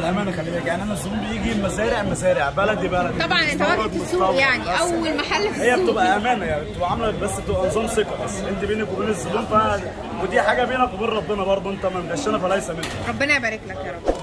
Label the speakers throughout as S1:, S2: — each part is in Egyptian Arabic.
S1: الامانه خلي بالك يعني انا الزبون بيجي مزارع مزارع بلدي بلدي
S2: طبعا انت
S1: مستورد
S2: واجهه السوق
S1: مستورد.
S2: يعني
S1: بس
S2: اول محل في
S1: هي
S2: السوق
S1: بتبقى امانه يعني بتبقى عامله بس بتبقى نظام ثقه بس انت بينك وبين الزبون ف ودي حاجه بينك وبين ربنا برضه انت ما مغشنا فليس منك
S2: ربنا يبارك لك يا رب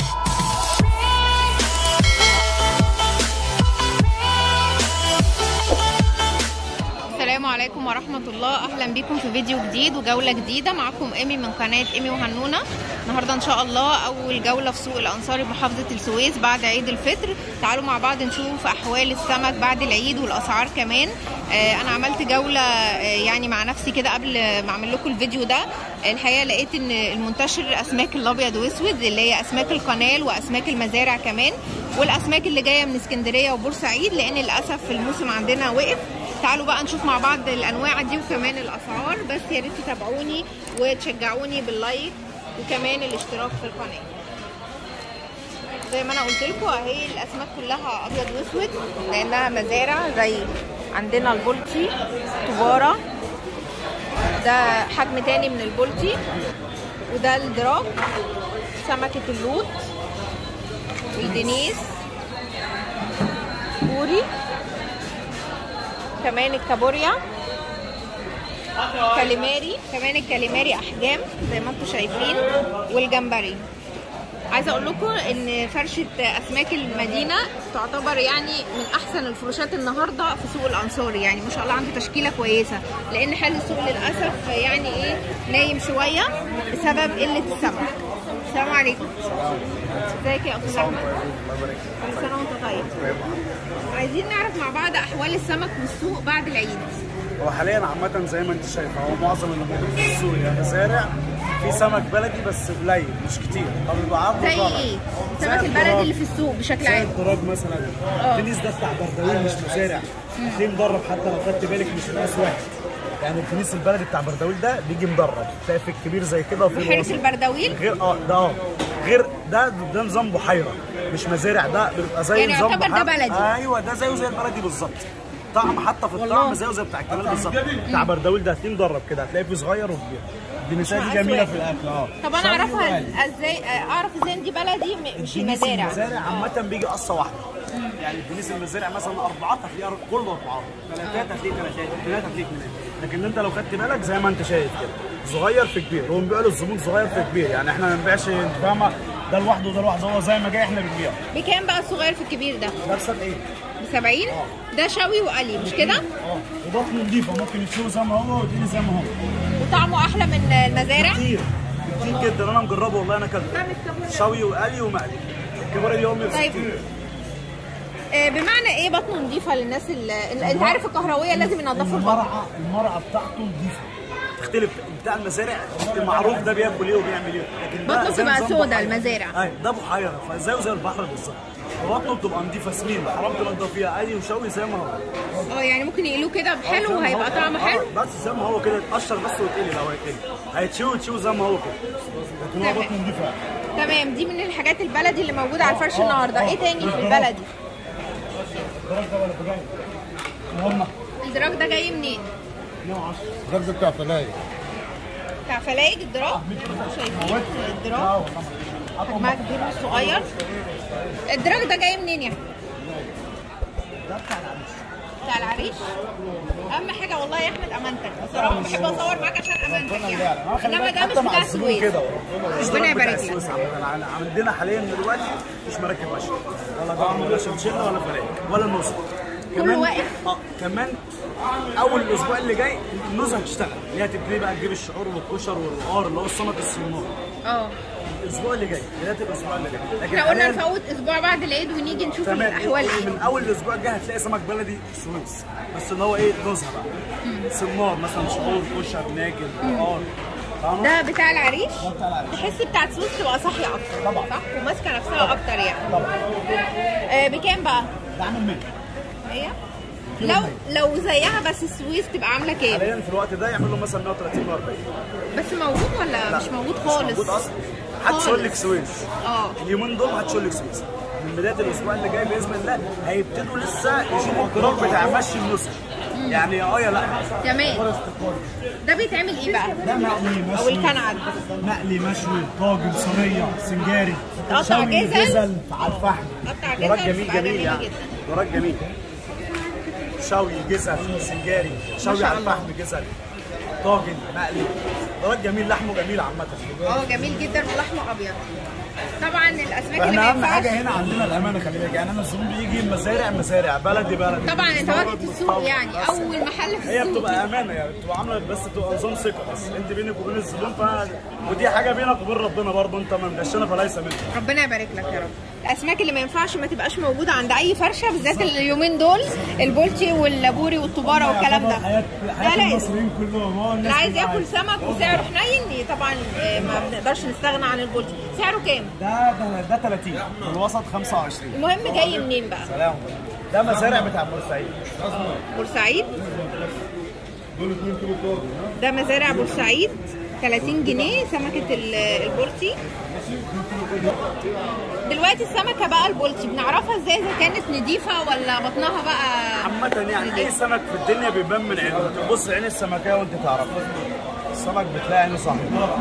S2: السلام عليكم ورحمة الله أهلا بكم في فيديو جديد وجولة جديدة معكم إيمي من قناة إيمي وهنونة النهاردة إن شاء الله أول جولة في سوق الأنصاري بمحافظة السويس بعد عيد الفطر تعالوا مع بعض نشوف أحوال السمك بعد العيد والأسعار كمان آه أنا عملت جولة آه يعني مع نفسي كده قبل ما أعمل لكم الفيديو ده الحقيقة لقيت إن المنتشر أسماك الأبيض وأسود اللي هي أسماك القنال وأسماك المزارع كمان والأسماك اللي جاية من اسكندرية وبورسعيد لأن للأسف الموسم عندنا وقف تعالوا بقى نشوف مع بعض الانواع دي وكمان الاسعار بس يا ريت تتابعوني وتشجعوني باللايك وكمان الاشتراك في القناه زي ما انا قلت لكم اهي الاسماك كلها ابيض واسود لانها مزارع زي عندنا البولتي تبارة ده حجم تاني من البولتي وده الدراك سمكة اللوت والدنيس بوري كمان الكابوريا كاليماري كمان الكاليماري احجام زي ما انتم شايفين والجمبري عايزه اقول لكم ان فرشه اسماك المدينه تعتبر يعني من احسن الفروشات النهارده في سوق الانصاري يعني ما شاء الله عنده تشكيله كويسه لان حال السوق للاسف يعني ايه نايم شويه بسبب قله السمك السلام عليكم ازيك يا استاذ احمد كل سنه وانت طيب عايزين نعرف مع بعض احوال السمك والسوق بعد العيد
S1: هو حاليا عامة زي ما انت شايفه هو معظم اللي موجود في السوق يعني مزارع في سمك بلدي بس قليل مش كتير او بيبقى عرض
S2: زي
S1: وطلب.
S2: ايه
S1: زي
S2: السمك البلدي
S1: الدراج.
S2: اللي في السوق بشكل
S1: زي
S2: عام
S1: الدراج مثلا التنس ده بتاع بردويل مش مزارع هتلاقيه مدرب حتى لو خدت بالك مش مقاس واحد يعني التنس البلدي بتاع بردويل ده بيجي مدرب تلاقي في الكبير زي كده وفي
S2: وحرس
S1: الوسط.
S2: البردويل
S1: غير اه ده اه غير ده ده نظام بحيره مش مزارع ده بيبقى زي
S2: يعني
S1: نظام
S2: يعتبر ده
S1: بحيرة.
S2: بلدي.
S1: ايوه ده زيه زي البلدي بالظبط طعم حتى في الطعم
S2: والله.
S1: زيه زي بتاع الكمال بالظبط بتاع بردويل ده هتلاقيه مدرب كده هتلاقيه فيه صغير وكبير الدنيسات دي
S2: مقاس
S1: جميله
S2: واحد.
S1: في الاكل اه
S2: طب انا
S1: شوي
S2: اعرفها
S1: وغالي.
S2: ازاي اعرف ازاي ان دي بلدي م- مش
S1: الدنيس
S2: مزارع
S1: المزارع عامة بيجي قصة واحدة يعني الدنيس المزارع مثلا أربعات هتلاقيها كله أربعات ثلاثات هتلاقي ثلاثات اثنينات هتلاقي اثنينات لكن أنت لو خدت بالك زي ما أنت شايف كده صغير في كبير هو بيبيع للزبون صغير في كبير يعني إحنا ما بنبيعش أنت فاهمة ده لوحده وده لوحده هو زي ما جاي إحنا بنبيعه
S2: بكام بقى الصغير في الكبير ده
S1: ده بسبب إيه؟
S2: ب 70 ده شوي وقلي مش كده
S1: اه وبطنه نضيفة ممكن يتشوي زي ما هو ويديني زي ما هو
S2: وطعمه احلى من المزارع
S1: كتير كتير جدا أنا مجربه والله أنا كده شوي وقلي ومقلي الكبارة دي أمي
S2: طيب.
S1: بستين.
S2: آه، بمعنى ايه بطنه نظيفه للناس اللي انت عارف الكهرويه لازم ينضفوا البطن
S1: المرعى المرعى بتاعته نضيفه تختلف بتاع المزارع المعروف ده بياكل ايه وبيعمل ايه لكن ده
S2: بطنه
S1: زي
S2: بتبقى
S1: نظام
S2: سودا
S1: بحيرة.
S2: المزارع.
S1: ايوه ده بحيره فزيه زي البحر بالظبط وبطنه بتبقى نضيفه سمين حرام تنضف فيها اي وشوي زي ما هو
S2: اه يعني ممكن يقلوه كده
S1: زي
S2: بحلو
S1: ما
S2: وهيبقى
S1: هو.
S2: طعمه
S1: آه،
S2: حلو
S1: بس زي ما هو كده يتقشر بس ويتقلي لو هيتقلي هيتشوي وتشوي زي ما هو كده لكن هو
S2: تمام.
S1: بطنه نضيفه
S2: تمام دي من الحاجات البلدي اللي موجوده على الفرش النهارده ايه تاني في البلدي
S1: درجه ده ولا بجاي هم
S2: الدراج ده جاي منين
S1: 110
S3: الراجل بتاع فلاية
S2: بتاع فلايج الدراج شايفين الدراج حجمها كبير مش صغير الدراج ده جاي منين يا احمد بتاع العريش اهم حاجه والله يا احمد امانتك بصراحه بحب اصور معاك عشان امانتك يعني انما ده مش
S1: حتى مع
S2: بتاع
S1: الزبون
S2: السويس
S1: كده
S2: ربنا يبارك لك
S1: لك عندنا حاليا دلوقتي مش مراكب ماشيه ولا طعم ولا شمشينه ولا فلاك ولا النص
S2: كله واقف؟
S1: اه كمان اول الاسبوع اللي جاي النزهه هتشتغل اللي هي تبتدي بقى تجيب الشعور والكشر والوقار اللي هو السمك الصنار
S2: اه
S1: الاسبوع اللي جاي بدايه الاسبوع اللي جاي لكن
S2: احنا قلنا
S1: حالياً
S2: نفوت اسبوع بعد العيد ونيجي نشوف
S1: تمام
S2: الاحوال ايه
S1: من اول الاسبوع الجاي هتلاقي سمك بلدي سويس بس اللي هو ايه نزهه بقى سنار مثلا شعور كشر ناجل وقار فاهمة؟
S2: ده بتاع العريش
S1: ده بتاع العريش.
S2: تحس بتاعت سويس تبقى صاحيه اكتر
S1: طبعاً.
S2: صح وماسكه نفسها اكتر يعني
S1: طبعا
S2: آه بكام بقى
S1: ده عامل منه
S2: 100 لو لو زيها بس السويس تبقى عامله كام
S1: حاليا في الوقت ده يعمل له مثلا 130 و40
S2: بس موجود ولا مش موجود خالص
S1: موجود اصلا محدش يقول لك سويس
S2: اه
S1: اليومين دول محدش يقول لك سويس من بدايه الاسبوع اللي جاي باذن الله هيبتدوا لسه يشوفوا القرار بتاع مشي النسخ يعني اه يا لا
S2: تمام
S1: ولا استقرار
S2: ده بيتعمل ايه بقى
S1: ده مقلي مشوي
S2: او الكنعد
S1: مقلي مشوي طاجن صينيه سنجاري
S2: قطع
S1: شوي
S2: جزل.
S1: جزل على الفحم
S2: قطع
S1: وراك
S2: جزل
S1: جميل
S2: بتبقى
S1: جميل
S2: جميلة
S1: يعني
S2: جدا.
S1: وراك جميل شوي جزل سنجاري شوي
S2: شاء
S1: على
S2: الله.
S1: الفحم جزل طاجن مقلي وراك جميل لحمه جميل عامه
S2: اه جميل جدا ولحمه ابيض طبعا الاسماك اللي
S1: احنا
S2: ما
S1: اهم حاجه
S2: ينفعش
S1: هنا عندنا الامانه خلي بالك يعني انا الزبون بيجي مزارع مزارع بلدي بلدي
S2: طبعا انت
S1: مستورد
S2: واجهه السوق
S1: مستورد.
S2: يعني
S1: بس.
S2: اول محل في
S1: هي
S2: السوق
S1: بتبقى امانه يعني بتبقى عامله بس بتبقى نظام ثقه بس انت بينك وبين الزبون ف ودي حاجه بينك وبين ربنا برضه انت ما مدشنا فليس منك
S2: ربنا يبارك لك يا رب الاسماك اللي ما ينفعش ما تبقاش موجوده عند اي فرشه بالذات اليومين دول البولتي واللابوري والطباره والكلام ده
S1: حياه
S2: لا
S1: حياه
S2: لا
S1: المصريين كلهم هو الناس
S2: اللي عايز
S1: كلها
S2: ياكل
S1: عايزة.
S2: سمك وسعره حنين طبعا آه، ما بنقدرش نستغنى عن البولتي سعره كام
S1: ده ده ده 30 والوسط 25
S2: المهم جاي منين بقى
S1: سلام ده مزارع بتاع بورسعيد
S2: بورسعيد ده مزارع بورسعيد 30 جنيه سمكة ال- البولتي دلوقتي السمكة بقى البولتي بنعرفها ازاي اذا كانت نضيفة ولا بطنها بقى
S1: عامة يعني اي سمك في الدنيا بيبان من عينه تبص عين السمكية وانت تعرفها السمك بتلاقي عينه صح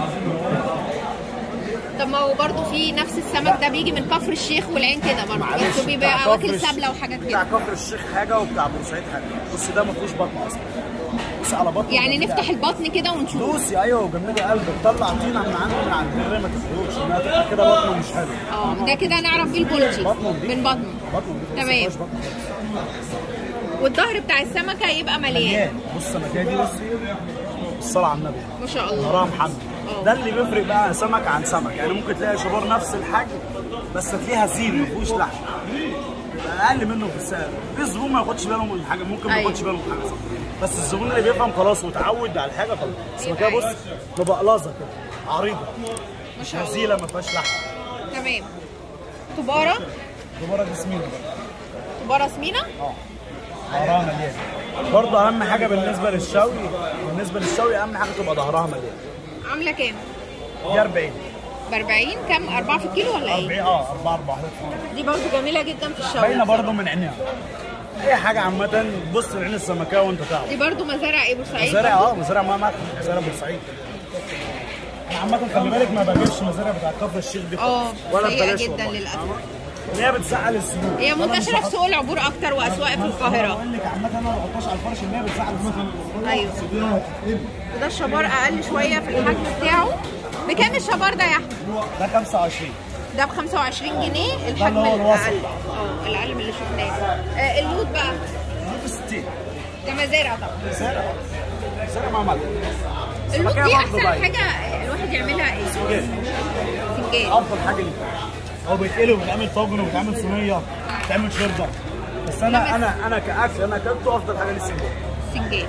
S2: طب ما هو برضه في نفس السمك ده بيجي من كفر الشيخ والعين كده برضه
S1: معلش
S2: بس
S1: بتاع
S2: بيبقى
S1: كفر
S2: واكل
S1: الشيخ-
S2: سبلة وحاجات
S1: بتاع
S2: كده
S1: كفر الشيخ حاجة وبتاع بورسعيد حاجة بص ده ما فيهوش بطن اصلا بص على بطنه
S2: يعني
S1: جميلة.
S2: نفتح البطن كده ونشوف
S1: دوسي ايوه وجمدي قلبك طلع طينه من عنده من على الدريه ما تفرقش انها تبقى كده بطنه مش حلو
S2: اه ده كده نعرف بيه البولتي
S1: بطنه نضيف.
S2: من بطنه
S1: بطنه نضيف، بس
S2: تمام.
S1: ما فيهاش بطن.
S2: والظهر بتاع السمكة يبقى مليان
S1: مليان بص السمكية دي بصي الصلاة على النبي
S2: ما شاء الله
S1: نهارها محمد
S2: اه.
S1: ده اللي بيفرق بقى سمك عن سمك يعني ممكن تلاقي شبار نفس الحجم بس تلاقيها زين ما فيهوش لحم يبقى اقل منه في السعر في زبون ما ياخدش باله من حاجه ممكن ما
S2: أيوة.
S1: ياخدش باله من حاجه صح بس الزبون اللي بيفهم خلاص وتعود على الحاجه خلاص السمكيه
S2: أيوة.
S1: بص مبقلظه كده عريضه
S2: ما شاء الله
S1: هزيله ما فيهاش لحم
S2: تمام طبارة
S1: دبارة دي سمينه
S2: طبارة سمينة
S1: اه ظهرها مليان برضه اهم حاجه بالنسبه للشوي بالنسبه للشوي اهم حاجه تبقى ظهرها مليان
S2: عاملة كام؟
S1: دي 40
S2: ب 40 كام 4 في الكيلو ولا ايه؟
S1: 40 اه 4 4 واحدات
S2: دي برضو جميلة جدا في الشوي
S1: باينه برضه من عينيها اي حاجه عامه بص لعين السمكه وانت تعرف
S2: دي برضو مزارع ايه بورسعيد
S1: مزارع
S2: برضو؟
S1: اه مزارع ما مات مزارع بورسعيد انا عامه خلي بالك ما بجيبش مزارع بتاع كفر الشيخ دي
S2: اه
S1: خالص. ولا
S2: سيئة
S1: ببلاش
S2: جدا
S1: والله.
S2: للأسف
S1: ان هي بتزعل السلوك
S2: هي
S1: أنا مش
S2: منتشرة في
S1: هحط-
S2: سوق العبور أكتر وأسواق في
S1: أنا
S2: القاهرة
S1: بقول لك عامه انا ما بحطهاش على الفرش ان هي بتزعل السلوك
S2: أيوه وده الشبار أقل شوية في الحجم بتاعه بكام الشبار ده يا أحمد؟
S1: ده 25
S2: ده ب 25 جنيه الحجم
S1: اللي هو الوسط.
S2: الأقل اه الأقل من اللي شفناه آه اللوت بقى
S1: دي ب 60
S2: ده مزارع طبعا
S1: مزارع مزارع مع ملك
S2: اللوت
S1: السمكية
S2: دي
S1: برضه
S2: أحسن
S1: باينة.
S2: حاجة الواحد يعملها ايه؟ سنجان
S1: افضل حاجه ليه هو بيتقلي وبيتعمل طاجن وبيتعمل صينيه بيتعمل شوربه بس انا انا انا كاكل انا اكلته افضل حاجه للسنجاب
S2: سنجان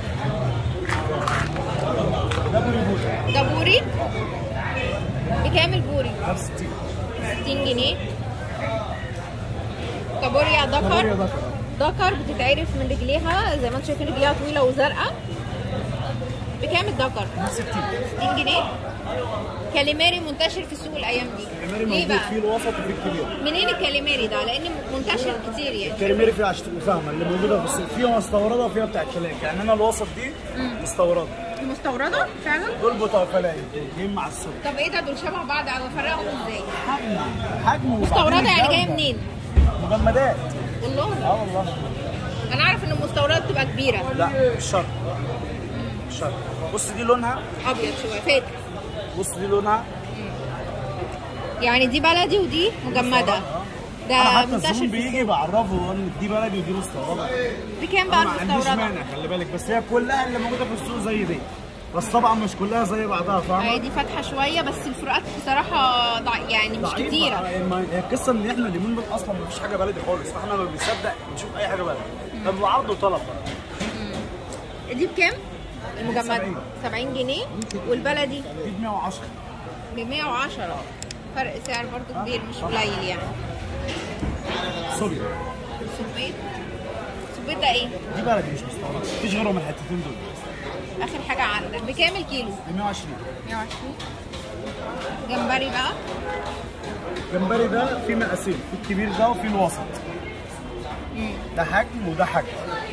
S1: ده بوري بوري
S2: ده بوري بكام البوري؟
S1: ده ب 60
S2: 60 جنيه كابوريا
S1: كابوريا
S2: دكر
S1: دكر.
S2: دكر بتتعرف من رجليها زي ما انتم شايفين رجليها طويله وزرقاء بكام الدكر؟
S1: ده ب 60
S2: 60 جنيه كاليماري منتشر في السوق الايام دي
S1: الكريميري
S2: ليه
S1: موجود
S2: بقى؟
S1: فيه الوسط وفيه الكبير
S2: منين الكاليماري ده؟ لان منتشر كتير يعني
S1: الكريميري فيه عشان تبقى فاهمه اللي موجوده في السوق فيها مستورده وفيها بتاعت فلاحي يعني انا الوسط دي مستورده
S2: مستورده فعلا؟
S1: دول بتوع فلاحي جايين مع السوق
S2: طب ايه ده دول شبه بعض او افرقهم ازاي؟
S1: حجم حجم وبعدين
S2: مستورده يعني جايه
S1: الجودة.
S2: منين؟
S1: مجمدات
S2: والله
S1: اه والله
S2: انا عارف ان المستورده بتبقى كبيره
S1: لا مش شرط مش شرط بص دي لونها
S2: ابيض شويه فاتح
S1: بص دي لونها
S2: يعني دي بلدي ودي مجمده
S1: انا
S2: ده
S1: حتى
S2: منتشر
S1: الزبون
S2: في
S1: بيجي بعرفه ان دي بلدي ودي مستورده
S2: بكام
S1: انا
S2: بقى
S1: ما عنديش
S2: المستورده؟
S1: مانع خلي بالك بس هي كلها اللي موجوده في السوق زي دي بس طبعا مش كلها زي بعضها
S2: هي
S1: فاهمه
S2: دي فاتحه شويه بس الفروقات بصراحه ضع... يعني مش
S1: ضعيفة.
S2: كتيره
S1: ما- هي القصه ان احنا اليومين دول اصلا ما فيش حاجه بلدي خالص فاحنا ما بنصدق نشوف اي حاجه بلدي ده بيبقى عرض وطلب
S2: دي بكام؟ المجمده
S1: 70.
S2: 70 جنيه والبلدي
S1: دي ب 110
S2: ب 110 فرق سعر برضو كبير مش قليل يعني
S1: سوري
S2: سبيت سبيت ده ايه؟
S1: دي بلدي مش مستورده مفيش غيرهم الحتتين دول
S2: اخر حاجه عندك بكام الكيلو؟
S1: ب 120
S2: 120 جمبري بقى
S1: الجمبري ده في مقاسين في الكبير ده وفي الوسط ده حجم وده حجم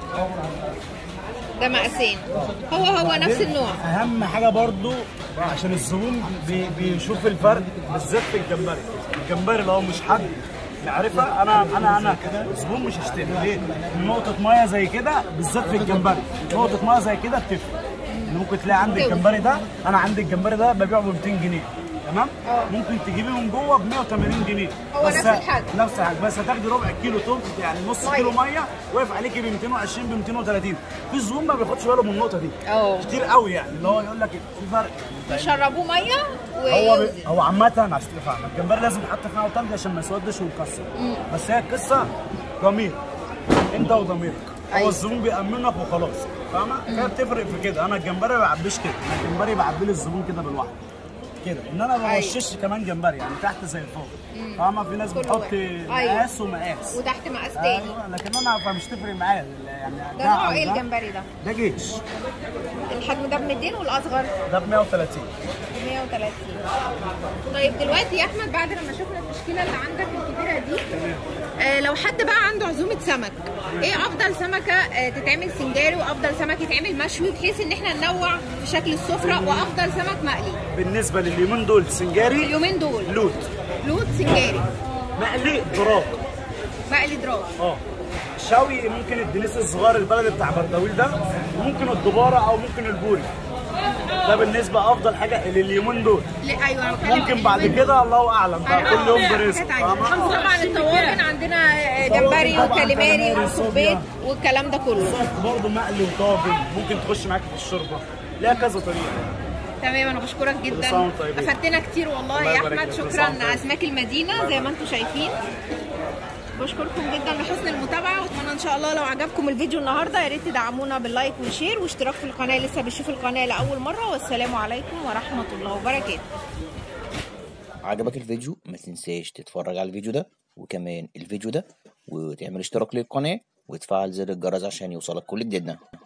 S2: ده مقاسين هو هو نفس النوع
S1: اهم حاجه برضو عشان الزبون بي بيشوف الفرق بالذات في الجمبري الجمبري لو مش حد معرفه انا انا انا الزبون مش هيشتري ليه؟ نقطه ميه زي كده بالذات في الجمبري نقطه ميه زي كده بتفرق إن ممكن تلاقي عندي
S2: توزن.
S1: الجمبري ده انا عندي الجمبري ده ببيعه ب 200 جنيه تمام
S2: اه.
S1: ممكن تجيبيه من جوه ب 180 جنيه
S2: هو
S1: بس
S2: نفس الحجم.
S1: نفس الحجم بس هتاخدي ربع كيلو توم يعني نص
S2: مية.
S1: كيلو ميه واقف عليكي ب 220 ب 230 في زبون ما بياخدش باله من النقطه دي
S2: اه.
S1: كتير قوي يعني اللي هو يقول لك في فرق
S2: يشربوه ميه
S1: هو
S2: ويوزن
S1: بي... هو عامة عشان تبقى فاهمة الجمبري لازم يتحط في ميه وتلج عشان ما يسودش ويكسر بس هي القصة ضمير انت وضميرك هو
S2: أيوة.
S1: الزبون بيأمنك وخلاص فاهمة؟ هي بتفرق في كده انا الجمبري ما بعبيش كده انا الجمبري بعبيه للزبون كده بالواحد كده ان انا ما
S2: أيوة.
S1: بوشش كمان جمبري يعني تحت زي فوق فاهمة في ناس
S2: كل
S1: بتحط
S2: واحد. أيوة.
S1: مقاس ومقاس
S2: وتحت مقاس تاني
S1: ايوه لكن انا فمش تفرق معايا يعني
S2: ده نوع
S1: أو
S2: ايه
S1: ده.
S2: الجمبري ده؟
S1: ده جيش
S2: الحجم ده ب 200 والاصغر
S1: ده ب 130
S2: 130 طيب دلوقتي يا احمد بعد لما شفنا التشكيله اللي عندك الكبيره دي آه لو حد بقى عنده عزومه سمك ايه افضل سمكه آه تتعمل سنجاري وافضل سمك يتعمل مشوي بحيث ان احنا ننوع في شكل السفره وافضل سمك مقلي
S1: بالنسبة لليومين دول سنجاري
S2: اليومين دول
S1: لوت
S2: لوت سنجاري
S1: مقلي دراج
S2: مقلي دراج
S1: اه شوي ممكن الدنيس الصغير البلدي بتاع بردويل ده وممكن الدبارة او ممكن البوري ده بالنسبة افضل حاجة لليومين دول
S2: لا ايوه انا بتكلم
S1: ممكن
S2: في
S1: بعد
S2: اليومين
S1: كده الله اعلم بقى
S2: أيوة.
S1: كل يوم
S2: حاجات
S1: برزق
S2: تانية.
S1: فاهمة؟
S2: طبعا الطواجن عندنا آه، جمبري
S1: طبعاً
S2: وكاليماري
S1: كاليماري
S2: وصبيط
S1: وصوبيا.
S2: والكلام ده كله
S1: بالظبط برضه مقلي وطاجن ممكن تخش معاك في الشوربة ليها كذا طريقة
S2: تمام انا بشكرك
S1: كل
S2: جدا
S1: سنة وانتم طيبين.
S2: افدتنا كتير والله
S1: الله
S2: يا
S1: يبارك
S2: احمد
S1: فيك. كل
S2: شكرا
S1: سنة وانتم طيبين.
S2: اسماك المدينه زي ما انتم شايفين بشكركم جدا لحسن المتابعه واتمنى ان شاء الله لو عجبكم الفيديو النهارده يا ريت تدعمونا باللايك والشير واشتراك في القناه لسه بتشوف القناه لاول مره والسلام عليكم ورحمه الله وبركاته
S3: عجبك الفيديو ما تنساش تتفرج على الفيديو ده وكمان الفيديو ده وتعمل اشتراك للقناة وتفعل زر الجرس عشان يوصلك كل جديدنا